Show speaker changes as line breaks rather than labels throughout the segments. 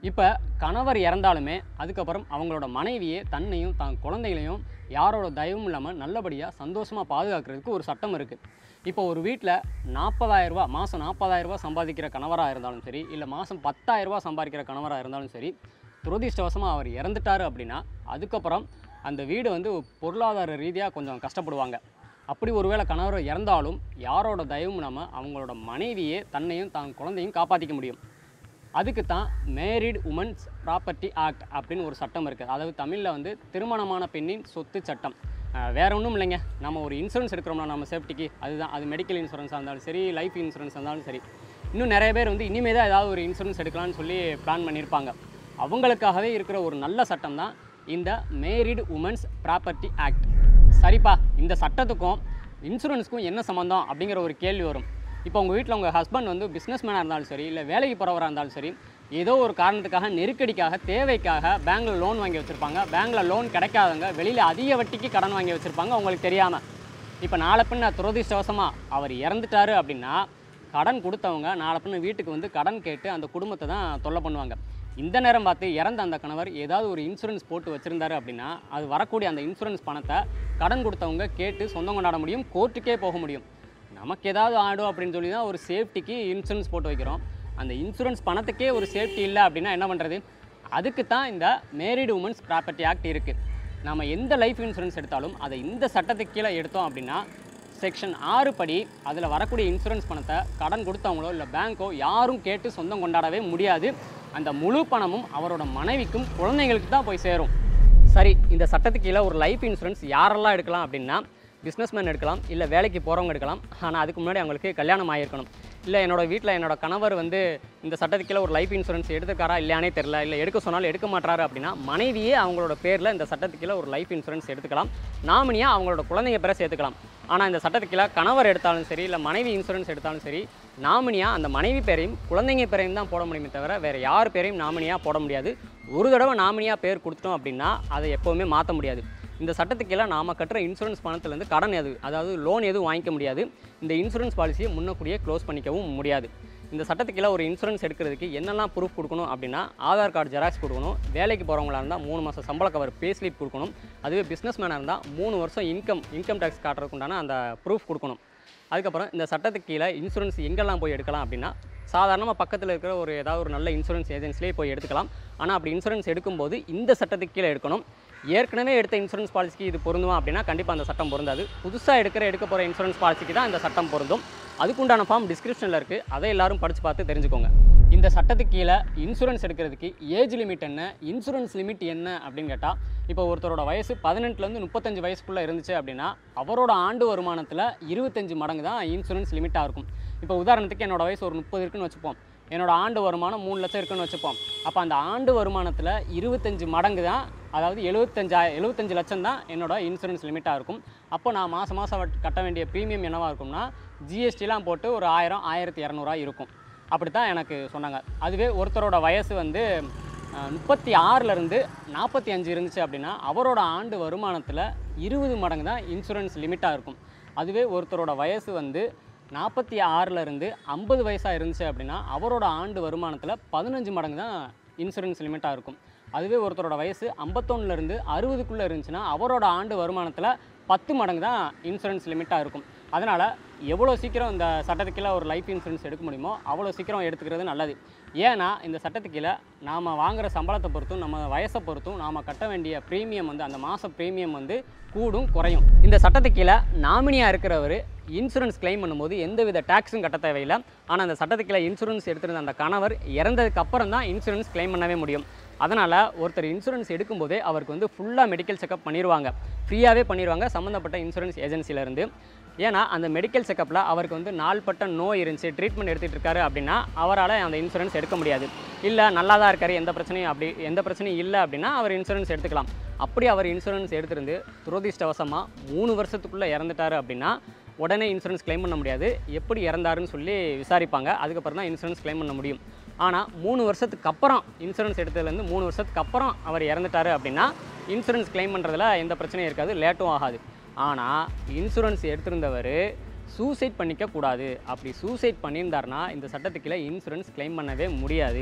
இப்போ கணவர் இறந்தாலுமே அதுக்கப்புறம் அவங்களோட மனைவியே தன்னையும் தான் குழந்தைகளையும் யாரோட தயவும் இல்லாமல் நல்லபடியாக சந்தோஷமாக பாதுகாக்கிறதுக்கு ஒரு சட்டம் இருக்குது இப்போ ஒரு வீட்டில் நாற்பதாயிரரூபா மாதம் நாற்பதாயிரரூபா சம்பாதிக்கிற கணவராக இருந்தாலும் சரி இல்லை மாதம் பத்தாயிரரூபா சம்பாதிக்கிற கணவராக இருந்தாலும் சரி துரதிர்ஷ்டவசமாக அவர் இறந்துட்டார் அப்படின்னா அதுக்கப்புறம் அந்த வீடு வந்து பொருளாதார ரீதியாக கொஞ்சம் கஷ்டப்படுவாங்க அப்படி ஒருவேளை கணவர் இறந்தாலும் யாரோட தயவும் இல்லாமல் அவங்களோட மனைவியே தன்னையும் தான் குழந்தையும் காப்பாற்றிக்க முடியும் அதுக்கு தான் மேரிட் உமன்ஸ் ப்ராப்பர்ட்டி ஆக்ட் அப்படின்னு ஒரு சட்டம் இருக்குது அதாவது தமிழில் வந்து திருமணமான பெண்ணின் சொத்து சட்டம் அஹ் வேற ஒன்றும் இல்லைங்க நம்ம ஒரு இன்சூரன்ஸ் எடுக்கிறோம்னா நம்ம சேஃப்டிக்கு அதுதான் அது மெடிக்கல் இன்சூரன்ஸாக இருந்தாலும் சரி லைஃப் இன்சூரன்ஸ் இருந்தாலும் சரி இன்னும் நிறைய பேர் வந்து இனிமே தான் ஏதாவது ஒரு இன்சூரன்ஸ் எடுக்கலாம்னு சொல்லி பிளான் பண்ணியிருப்பாங்க அவங்களுக்காகவே இருக்கிற ஒரு நல்ல சட்டம் தான் இந்த மேரிட் உமன்ஸ் ப்ராப்பர்ட்டி ஆக்ட் சரிப்பா இந்த சட்டத்துக்கும் இன்சூரன்ஸுக்கும் என்ன சம்மந்தம் அப்படிங்கிற ஒரு கேள்வி வரும் இப்போ உங்கள் வீட்டில் உங்கள் ஹஸ்பண்ட் வந்து பிஸ்னஸ் மேனாக இருந்தாலும் சரி இல்லை வேலைக்கு போகிறவராக இருந்தாலும் சரி ஏதோ ஒரு காரணத்துக்காக நெருக்கடிக்காக தேவைக்காக பேங்க்கில் லோன் வாங்கி வச்சுருப்பாங்க பேங்க்கில் லோன் கிடைக்காதவங்க வெளியில் அதிக வட்டிக்கு கடன் வாங்கி வச்சுருப்பாங்க உங்களுக்கு தெரியாமல் இப்போ நாளை பின்ன துரதிர்ஷ்டவசமாக அவர் இறந்துட்டாரு அப்படின்னா கடன் கொடுத்தவங்க நாளை பின்ன வீட்டுக்கு வந்து கடன் கேட்டு அந்த குடும்பத்தை தான் தொல்லை பண்ணுவாங்க இந்த நேரம் பார்த்து இறந்த அந்த கணவர் ஏதாவது ஒரு இன்சூரன்ஸ் போட்டு வச்சுருந்தாரு அப்படின்னா அது வரக்கூடிய அந்த இன்சூரன்ஸ் பணத்தை கடன் கொடுத்தவங்க கேட்டு சொந்தம் கொண்டாட முடியும் கோர்ட்டுக்கே போக முடியும் நமக்கு ஏதாவது ஆடும் அப்படின்னு சொல்லி தான் ஒரு சேஃப்டிக்கு இன்சூரன்ஸ் போட்டு வைக்கிறோம் அந்த இன்சூரன்ஸ் பணத்துக்கே ஒரு சேஃப்டி இல்லை அப்படின்னா என்ன பண்ணுறது அதுக்கு தான் இந்த மேரிடு உமன்ஸ் ப்ராப்பர்ட்டி ஆக்ட் இருக்குது நம்ம எந்த லைஃப் இன்சூரன்ஸ் எடுத்தாலும் அதை இந்த சட்டத்துக்கு கீழே எடுத்தோம் அப்படின்னா செக்ஷன் ஆறு படி அதில் வரக்கூடிய இன்சூரன்ஸ் பணத்தை கடன் கொடுத்தவங்களோ இல்லை பேங்க்கோ யாரும் கேட்டு சொந்தம் கொண்டாடவே முடியாது அந்த முழு பணமும் அவரோட மனைவிக்கும் குழந்தைங்களுக்கு தான் போய் சேரும் சரி இந்த சட்டத்துக்கு கீழே ஒரு லைஃப் இன்சூரன்ஸ் யாரெல்லாம் எடுக்கலாம் அப்படின்னா பிஸ்னஸ்மேன் எடுக்கலாம் இல்லை வேலைக்கு போகிறவங்க எடுக்கலாம் ஆனால் அதுக்கு முன்னாடி அவங்களுக்கு கல்யாணம் ஆகியிருக்கணும் இல்லை என்னோட வீட்டில் என்னோட கணவர் வந்து இந்த சட்டத்துக்கு கீழே ஒரு லைஃப் இன்சூரன்ஸ் எடுத்துக்காரா இல்லையானே தெரில இல்லை எடுக்க சொன்னாலும் எடுக்க மாட்டாரு அப்படின்னா மனைவியே அவங்களோட பேரில் இந்த சட்டத்துக்கு கீழே ஒரு லைஃப் இன்சூரன்ஸ் எடுத்துக்கலாம் நாமினியாக அவங்களோட குழந்தைங்க பேரை சேர்த்துக்கலாம் ஆனால் இந்த சட்டத்துக்கு கீழே கணவர் எடுத்தாலும் சரி இல்லை மனைவி இன்சூரன்ஸ் எடுத்தாலும் சரி நாமினியாக அந்த மனைவி பேரையும் குழந்தைங்க பேரையும் தான் போட முடியுமே தவிர வேறு யார் பேரையும் நாமினியாக போட முடியாது ஒரு தடவை நாமினியாக பேர் கொடுத்துட்டோம் அப்படின்னா அதை எப்போவுமே மாற்ற முடியாது இந்த சட்டத்துக்கு கீழே நாம் கட்டுற இன்சூரன்ஸ் பணத்துலேருந்து கடன் எது அதாவது லோன் எதுவும் வாங்கிக்க முடியாது இந்த இன்சூரன்ஸ் பாலிசியை முன்னக்கூடியே க்ளோஸ் பண்ணிக்கவும் முடியாது இந்த சட்டத்துக்கு கீழே ஒரு இன்சூரன்ஸ் எடுக்கிறதுக்கு என்னெல்லாம் ப்ரூஃப் கொடுக்கணும் அப்படின்னா ஆதார் கார்டு ஜெராக்ஸ் கொடுக்கணும் வேலைக்கு போகிறவங்களா இருந்தால் மூணு மாதம் சம்பள கவர் பே ஸ்லிப் கொடுக்கணும் அதுவே பிஸ்னஸ் மேனாக இருந்தால் மூணு வருஷம் இன்கம் இன்கம் டேக்ஸ் காட்டுறதுக்கு உண்டான அந்த ப்ரூஃப் கொடுக்கணும் அதுக்கப்புறம் இந்த சட்டத்துக்கு கீழே இன்சூரன்ஸ் எங்கெல்லாம் போய் எடுக்கலாம் அப்படின்னா சாதாரணமாக பக்கத்தில் இருக்கிற ஒரு ஏதாவது ஒரு நல்ல இன்சூரன்ஸ் ஏஜென்சிலே போய் எடுத்துக்கலாம் ஆனால் அப்படி இன்சூரன்ஸ் எடுக்கும்போது இந்த சட்டத்துக்கு கீழே எடுக்கணும் ஏற்கனவே எடுத்த இன்சூரன்ஸ் பாலிசிக்கு இது பொருந்துமா அப்படின்னா கண்டிப்பாக அந்த சட்டம் பொருந்தாது புதுசாக எடுக்கிற எடுக்க போகிற இன்சூரன்ஸ் பாலிசிக்கு தான் இந்த சட்டம் பொருந்தும் அதுக்குண்டான ஃபார்ம் டிஸ்கிரிப்ஷனில் இருக்குது அதை எல்லாரும் படித்து பார்த்து தெரிஞ்சுக்கோங்க இந்த சட்டத்துக்கு கீழே இன்சூரன்ஸ் எடுக்கிறதுக்கு ஏஜ் லிமிட் என்ன இன்சூரன்ஸ் லிமிட் என்ன அப்படின்னு கேட்டால் இப்போ ஒருத்தரோட வயசு பதினெட்டுலேருந்து முப்பத்தஞ்சு வயசுக்குள்ளே இருந்துச்சு அப்படின்னா அவரோட ஆண்டு வருமானத்தில் இருபத்தஞ்சு மடங்கு தான் இன்சூரன்ஸ் லிமிட்டாக இருக்கும் இப்போ உதாரணத்துக்கு என்னோட வயசு ஒரு முப்பது இருக்குன்னு வச்சுப்போம் என்னோட ஆண்டு வருமானம் மூணு லட்சம் இருக்குன்னு வச்சுப்போம் அப்போ அந்த ஆண்டு வருமானத்தில் இருபத்தஞ்சு மடங்கு தான் அதாவது எழுபத்தஞ்சா எழுபத்தஞ்சு லட்சம் தான் என்னோட இன்சூரன்ஸ் லிமிட்டாக இருக்கும் அப்போ நான் மாதம் மாதம் கட்ட வேண்டிய ப்ரீமியம் என்னவாக இருக்கும்னா ஜிஎஸ்டிலாம் போட்டு ஒரு ஆயிரம் ஆயிரத்தி இரநூறுவா இருக்கும் அப்படி தான் எனக்கு சொன்னாங்க அதுவே ஒருத்தரோட வயசு வந்து அஹ், முப்பத்தி ஆறுலேருந்து நாற்பத்தி அஞ்சு இருந்துச்சு அப்படின்னா அவரோட ஆண்டு வருமானத்தில் இருபது மடங்கு தான் இன்சூரன்ஸ் லிமிட்டாக இருக்கும் அதுவே ஒருத்தரோட வயசு வந்து நாற்பத்தி ஆறுலேருந்து ஐம்பது வயசாக இருந்துச்சு அப்படின்னா அவரோட ஆண்டு வருமானத்தில் பதினஞ்சு மடங்கு தான் இன்சூரன்ஸ் லிமிட்டாக இருக்கும் அதுவே ஒருத்தரோட வயசு ஐம்பத்தொன்னுலேருந்து அறுபதுக்குள்ளே இருந்துச்சுன்னா அவரோட ஆண்டு வருமானத்தில் பத்து மடங்கு தான் இன்சூரன்ஸ் லிமிட்டாக இருக்கும் அதனால் எவ்வளோ சீக்கிரம் இந்த சட்டத்துக்கு கீழே ஒரு லைஃப் இன்சூரன்ஸ் எடுக்க முடியுமோ அவ்வளோ சீக்கிரம் எடுத்துக்கிறது நல்லது ஏன்னா இந்த சட்டத்துக்கு கீழே நாம் வாங்குற சம்பளத்தை பொறுத்தும் நம்ம வயசை பொறுத்தும் நாம் கட்ட வேண்டிய ப்ரீமியம் வந்து அந்த மாத ப்ரீமியம் வந்து கூடும் குறையும் இந்த சட்டத்துக்கு கீழே நாமினியாக இருக்கிறவர் இன்சூரன்ஸ் கிளைம் பண்ணும்போது எந்தவித டேக்ஸும் கட்ட தேவையில்லை ஆனால் அந்த சட்டத்துக்கு கீழே இன்சூரன்ஸ் எடுத்திருந்த அந்த கணவர் இறந்ததுக்கு அப்புறம் தான் இன்சூரன்ஸ் கிளைம் பண்ணவே முடியும் அதனால் ஒருத்தர் இன்சூரன்ஸ் எடுக்கும்போதே அவருக்கு வந்து ஃபுல்லாக மெடிக்கல் செக்கப் பண்ணிடுவாங்க ஃப்ரீயாகவே பண்ணிடுவாங்க சம்மந்தப்பட்ட இன்சூரன்ஸ் ஏஜென்சிலேருந்து ஏன்னா அந்த மெடிக்கல் செக்கப்பில் அவருக்கு வந்து நாள்பட்ட நோய் இருந்துச்சு ட்ரீட்மெண்ட் எடுத்துகிட்டு இருக்காரு அப்படின்னா அவரால் அந்த இன்சூரன்ஸ் எடுக்க முடியாது இல்லை நல்லா தான் இருக்காரு எந்த பிரச்சனையும் அப்படி எந்த பிரச்சனையும் இல்லை அப்படின்னா அவர் இன்சூரன்ஸ் எடுத்துக்கலாம் அப்படி அவர் இன்சூரன்ஸ் எடுத்திருந்து துரதிர்ஷ்டவசமாக மூணு வருஷத்துக்குள்ளே இறந்துட்டாரு அப்படின்னா உடனே இன்சூரன்ஸ் கிளைம் பண்ண முடியாது எப்படி இறந்தாருன்னு சொல்லி விசாரிப்பாங்க அதுக்கப்புறம் தான் இன்சூரன்ஸ் கிளைம் பண்ண முடியும் ஆனால் மூணு வருஷத்துக்கு அப்புறம் இன்சூரன்ஸ் எடுத்ததுலேருந்து மூணு வருஷத்துக்கு அப்புறம் அவர் இறந்துட்டாரு அப்படின்னா இன்சூரன்ஸ் கிளைம் பண்ணுறதுல எந்த பிரச்சனையும் இருக்காது லேட்டும் ஆகாது ஆனால் இன்சூரன்ஸ் எடுத்திருந்தவர் சூசைட் பண்ணிக்க கூடாது அப்படி சூசைட் பண்ணியிருந்தாருன்னா இந்த சட்டத்துக்குள்ள இன்சூரன்ஸ் கிளைம் பண்ணவே முடியாது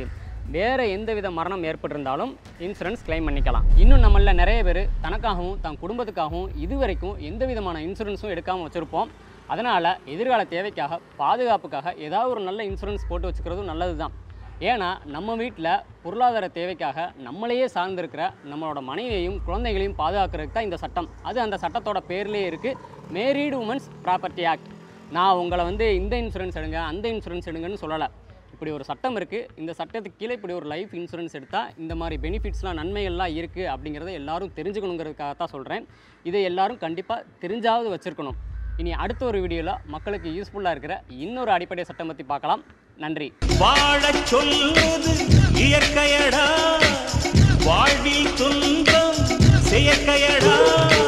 வேறு எந்தவித மரணம் ஏற்பட்டிருந்தாலும் இன்சூரன்ஸ் கிளைம் பண்ணிக்கலாம் இன்னும் நம்மள நிறைய பேர் தனக்காகவும் தன் குடும்பத்துக்காகவும் இதுவரைக்கும் எந்த விதமான இன்சூரன்ஸும் எடுக்காமல் வச்சுருப்போம் அதனால் எதிர்கால தேவைக்காக பாதுகாப்புக்காக ஏதாவது ஒரு நல்ல இன்சூரன்ஸ் போட்டு வச்சுக்கிறதும் நல்லது தான் ஏன்னா நம்ம வீட்டில் பொருளாதார தேவைக்காக நம்மளையே சார்ந்திருக்கிற நம்மளோட மனைவியையும் குழந்தைகளையும் பாதுகாக்கிறதுக்கு தான் இந்த சட்டம் அது அந்த சட்டத்தோட பேர்லேயே இருக்குது மேரீடு உமன்ஸ் ப்ராப்பர்ட்டி ஆக்ட் நான் உங்களை வந்து இந்த இன்சூரன்ஸ் எடுங்க அந்த இன்சூரன்ஸ் எடுங்கன்னு சொல்லலை இப்படி ஒரு சட்டம் இருக்குது இந்த சட்டத்துக்கு கீழே இப்படி ஒரு லைஃப் இன்சூரன்ஸ் எடுத்தால் இந்த மாதிரி பெனிஃபிட்ஸ்லாம் நன்மைகள்லாம் இருக்குது அப்படிங்கிறத எல்லாரும் தெரிஞ்சுக்கணுங்கிறதுக்காக தான் சொல்கிறேன் இதை எல்லாரும் கண்டிப்பாக தெரிஞ்சாவது வச்சுருக்கணும் இனி அடுத்த ஒரு வீடியோவில் மக்களுக்கு யூஸ்ஃபுல்லாக இருக்கிற இன்னொரு அடிப்படை சட்டம் பற்றி பார்க்கலாம் நன்றி
வாழச் சொல்வது இயற்கையடா வாழ்வில் துன்பம் செயற்கையடா